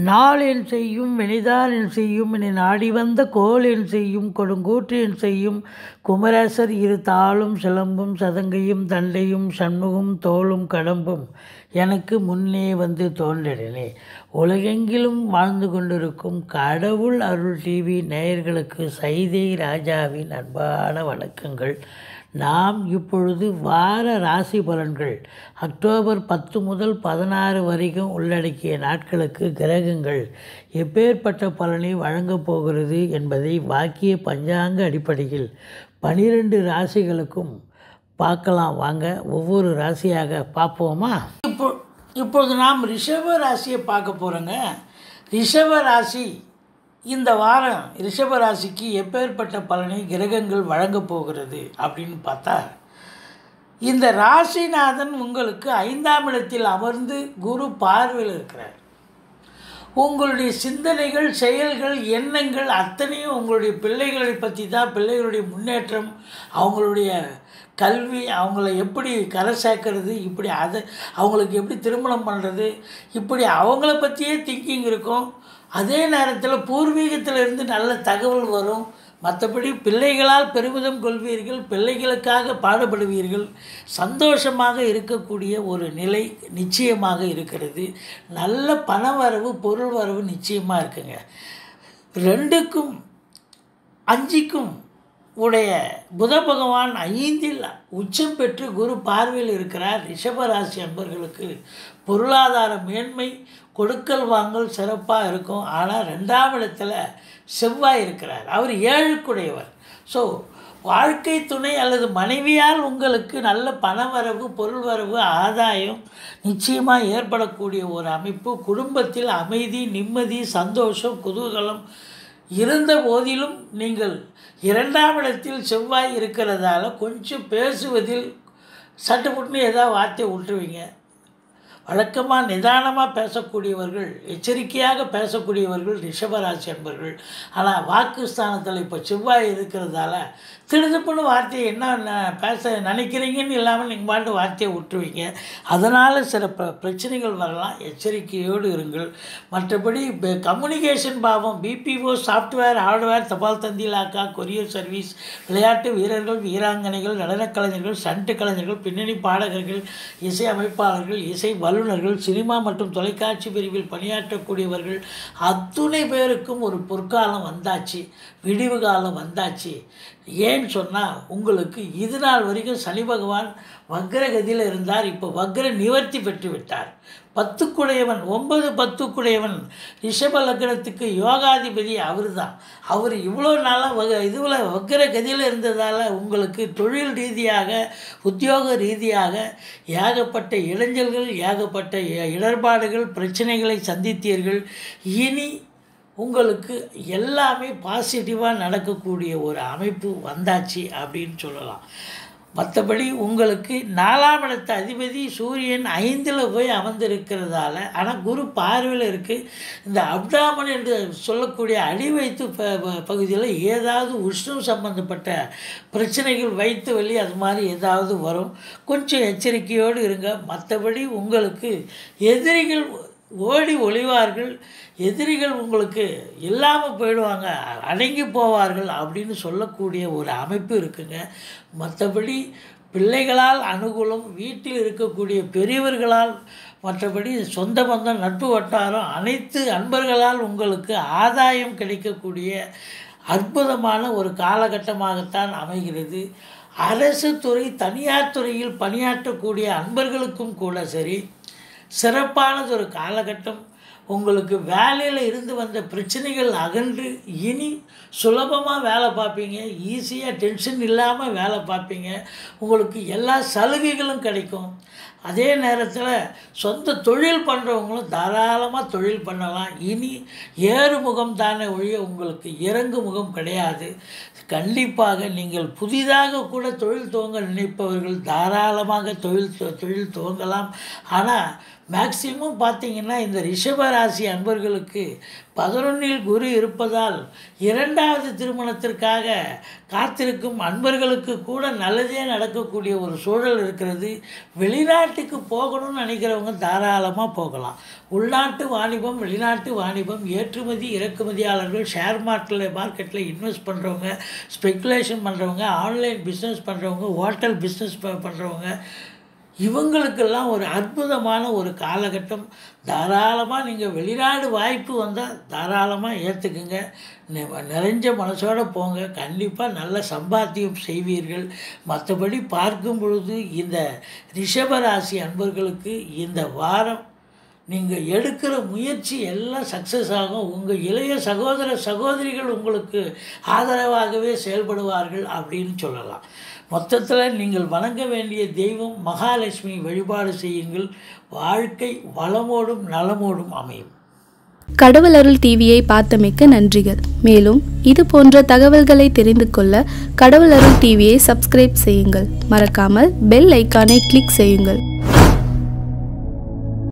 நாள் என் செய்யும் வினைதான் என் செய்யும் என்னை நாடி வந்த கோல் என் செய்யும் கொடுங்கூற்று என் செய்யும் குமரேசர் இரு தாளும் சிலம்பும் சதங்கையும் தண்டையும் சண்முகம் தோளும் கடம்பும் எனக்கு முன்னே வந்து தோன்றினே உலகெங்கிலும் வாழ்ந்து கொண்டிருக்கும் கடவுள் அருள் டிவி நேயர்களுக்கு சைதை ராஜாவின் அன்பான வணக்கங்கள் நாம் இப்பொழுது வார ராசி பலன்கள் அக்டோபர் பத்து முதல் பதினாறு வரைக்கும் உள்ளடக்கிய நாட்களுக்கு கிரகங்கள் எப்பேற்பட்ட பலனை வழங்கப் போகிறது என்பதை வாக்கிய பஞ்சாங்க அடிப்படையில் பனிரெண்டு ராசிகளுக்கும் பார்க்கலாம் வாங்க ஒவ்வொரு ராசியாக பார்ப்போமா இப்போ இப்பொழுது நாம் ரிஷப ராசியை பார்க்க போகிறோங்க ரிஷப ராசி இந்த வாரம் ரிஷப ராசிக்கு எப்பேற்பட்ட பலனை கிரகங்கள் வழங்கப் போகிறது அப்படின்னு பார்த்தா இந்த ராசிநாதன் உங்களுக்கு ஐந்தாம் இடத்தில் அமர்ந்து குரு பார்வையில் இருக்கிறார் உங்களுடைய சிந்தனைகள் செயல்கள் எண்ணங்கள் அத்தனையும் உங்களுடைய பிள்ளைகளை பற்றி தான் பிள்ளைகளுடைய முன்னேற்றம் அவங்களுடைய கல்வி அவங்கள எப்படி கரை சேர்க்கறது இப்படி அதை அவங்களுக்கு எப்படி திருமணம் பண்ணுறது இப்படி அவங்கள பற்றியே திங்கிங் இருக்கும் அதே நேரத்தில் பூர்வீகத்தில் இருந்து நல்ல தகவல் வரும் மற்றபடி பிள்ளைகளால் பெருமிதம் கொள்வீர்கள் பிள்ளைகளுக்காக பாடுபடுவீர்கள் சந்தோஷமாக இருக்கக்கூடிய ஒரு நிலை நிச்சயமாக இருக்கிறது நல்ல பண வரவு பொருள் வரவு நிச்சயமாக இருக்குங்க ரெண்டுக்கும் அஞ்சுக்கும் உடைய புத பகவான் ஐந்தில் உச்சம் பெற்று குரு பார்வையில் இருக்கிறார் ரிஷபராசி அன்பர்களுக்கு பொருளாதார மேன்மை கொடுக்கல் வாங்கல் சிறப்பாக இருக்கும் ஆனால் ரெண்டாம் இடத்துல செவ்வாய் இருக்கிறார் அவர் ஏழுக்குடையவர் ஸோ வாழ்க்கை துணை அல்லது மனைவியால் உங்களுக்கு நல்ல பணவரவு பொருள் வரவு ஆதாயம் நிச்சயமாக ஏற்படக்கூடிய ஒரு அமைப்பு குடும்பத்தில் அமைதி நிம்மதி சந்தோஷம் குதூகலம் இருந்த போதிலும் நீங்கள் இரண்டாம் இடத்தில் செவ்வாய் இருக்கிறதால கொஞ்சம் பேசுவதில் சட்டுப்புட்டுன்னு ஏதாவது வார்த்தை விட்டுருவீங்க வழக்கமாக நிதானமாக பேசக்கூடியவர்கள் எச்சரிக்கையாக பேசக்கூடியவர்கள் ரிஷபராசி என்பர்கள் ஆனால் வாக்குஸ்தானத்தில் இப்போ செவ்வாய் இருக்கிறதால திடுதுப்புன்னு வார்த்தையை என்ன ந- பேச நினைக்கிறீங்கன்னு இல்லாமல் நீங்கள் பாட்டு வார்த்தையை விட்டுருவீங்க அதனால் சில ப பிரச்சனைகள் வரலாம் எச்சரிக்கையோடு இருங்கள் மற்றபடி கம்யூனிகேஷன் பாவம் பிபிஓ சாஃப்ட்வேர் ஹார்ட்வேர் தபால் தந்தி இலாக்கா கொரியர் சர்வீஸ் விளையாட்டு வீரர்கள் வீராங்கனைகள் நடனக் கலைஞர்கள் சண்டு கலைஞர்கள் பின்னணி பாடகர்கள் இசை அமைப்பாளர்கள் இசை வல்லுநர்கள் சினிமா மற்றும் தொலைக்காட்சி பிரிவில் பணியாற்றக்கூடியவர்கள் அத்துணை பேருக்கும் ஒரு பொற்காலம் வந்தாச்சு விடிவு காலம் வந்தாச்சு ஏன்னு சொன்னால் உங்களுக்கு இது நாள் வரைக்கும் சனி பகவான் வக்ரகதியில் இருந்தார் இப்போ வக்ர நிவர்த்தி பெற்று விட்டார் பத்துக்குடையவன் ஒன்பது பத்துக்குடையவன் ரிஷப லக்னத்துக்கு யோகாதிபதி அவர் தான் அவர் இவ்வளோ நாளாக வக இதுவில் வக்ர கதியில் இருந்ததால் உங்களுக்கு தொழில் ரீதியாக உத்தியோக ரீதியாக ஏகப்பட்ட இளைஞர்கள் ஏகப்பட்ட இ- இடர்பாடுகள் பிரச்சனைகளை சந்தித்தீர்கள் இனி உங்களுக்கு எல்லாமே பாசிட்டிவாக நடக்கக்கூடிய ஒரு அமைப்பு வந்தாச்சு அப்படின்னு சொல்லலாம் மற்றபடி உங்களுக்கு நாலாம் இடத்து அதிபதி சூரியன் ஐந்தில் போய் அமர்ந்திருக்கிறதால ஆனால் குரு பார்வையில் இருக்குது இந்த அப்டாமன் என்று சொல்லக்கூடிய அடி வைத்து ப ப- பகுதியில் ஏதாவது உஷ்ணம் சம்பந்தப்பட்ட பிரச்சனைகள் வயிற்று வலி அது மாதிரி ஏதாவது வரும் கொஞ்சம் எச்சரிக்கையோடு இருங்க மற்றபடி உங்களுக்கு எதிரிகள் ஓடி ஒளிவார்கள் எதிரிகள் உங்களுக்கு இல்லாமல் போயிடுவாங்க அடங்கி போவார்கள் அப்படின்னு சொல்லக்கூடிய ஒரு அமைப்பு இருக்குங்க மற்றபடி பிள்ளைகளால் அனுகூலம் வீட்டில் இருக்கக்கூடிய பெரியவர்களால் மற்றபடி சொந்த பந்தம் நட்பு வட்டாரம் அனைத்து அன்பர்களால் உங்களுக்கு ஆதாயம் கிடைக்கக்கூடிய அற்புதமான ஒரு காலகட்டமாகத்தான் அமைகிறது அரசு துறை தனியார் துறையில் பணியாற்றக்கூடிய அன்பர்களுக்கும் கூட சரி சிறப்பானது ஒரு காலகட்டம் உங்களுக்கு வேலையில் இருந்து வந்த பிரச்சனைகள் அகன்று இனி சுலபமாக வேலை பார்ப்பீங்க ஈஸியாக டென்ஷன் இல்லாமல் வேலை பார்ப்பீங்க உங்களுக்கு எல்லா சலுகைகளும் கிடைக்கும் அதே நேரத்தில் சொந்த தொழில் பண்ணுறவங்களும் தாராளமாக தொழில் பண்ணலாம் இனி ஏறுமுகம் தானே ஒழிய உங்களுக்கு இறங்கு முகம் கிடையாது கண்டிப்பாக நீங்கள் புதிதாக கூட தொழில் துவங்க நினைப்பவர்கள் தாராளமாக தொழில் தொ- தொழில் துவங்கலாம் ஆனால் மேக்சிமம் பார்த்தீங்கன்னா இந்த ரிஷப ரிஷபராசி அன்பர்களுக்கு பதினொன்னில் குரு இருப்பதால் இரண்டாவது திருமணத்திற்காக காத்திருக்கும் அன்பர்களுக்கு கூட நல்லதே நடக்கக்கூடிய ஒரு சூழல் இருக்கிறது வெளிநாட்டுக்கு போகணும்னு நினைக்கிறவங்க தாராளமாக போகலாம் உள்நாட்டு வாணிபம் வெளிநாட்டு வாணிபம் ஏற்றுமதி இறக்குமதியாளர்கள் ஷேர் மார்க்கெட்டில் மார்க்கெட்டில் இன்வெஸ்ட் பண்ணுறவங்க ஸ்பெக்குலேஷன் பண்ணுறவங்க ஆன்லைன் பிஸ்னஸ் பண்ணுறவங்க ஹோட்டல் பிஸ்னஸ் பண்ணுறவங்க இவங்களுக்கெல்லாம் ஒரு அற்புதமான ஒரு காலகட்டம் தாராளமாக நீங்கள் வெளிநாடு வாய்ப்பு வந்தால் தாராளமாக ஏற்றுக்குங்க நி- நிறைஞ்ச மனசோட போங்க கண்டிப்பாக நல்ல சம்பாத்தியம் செய்வீர்கள் மற்றபடி பார்க்கும் பொழுது இந்த ரிஷபராசி அன்பர்களுக்கு இந்த வாரம் நீங்கள் எடுக்கிற முயற்சி எல்லாம் சக்ஸஸ் ஆகும் உங்கள் இளைய சகோதர சகோதரிகள் உங்களுக்கு ஆதரவாகவே செயல்படுவார்கள் அப்படின்னு சொல்லலாம் மொத்தத்தில் நீங்கள் வணங்க வேண்டிய தெய்வம் மகாலட்சுமி வழிபாடு செய்யுங்கள் வாழ்க்கை வளமோடும் நலமோடும் அமையும் கடவுள் அருள் டிவியை பார்த்தமைக்க நன்றிகள் மேலும் இது போன்ற தகவல்களை தெரிந்து கொள்ள கடவுள் அருள் டிவியை சப்ஸ்கிரைப் செய்யுங்கள் மறக்காமல் பெல் ஐக்கானை கிளிக் செய்யுங்கள்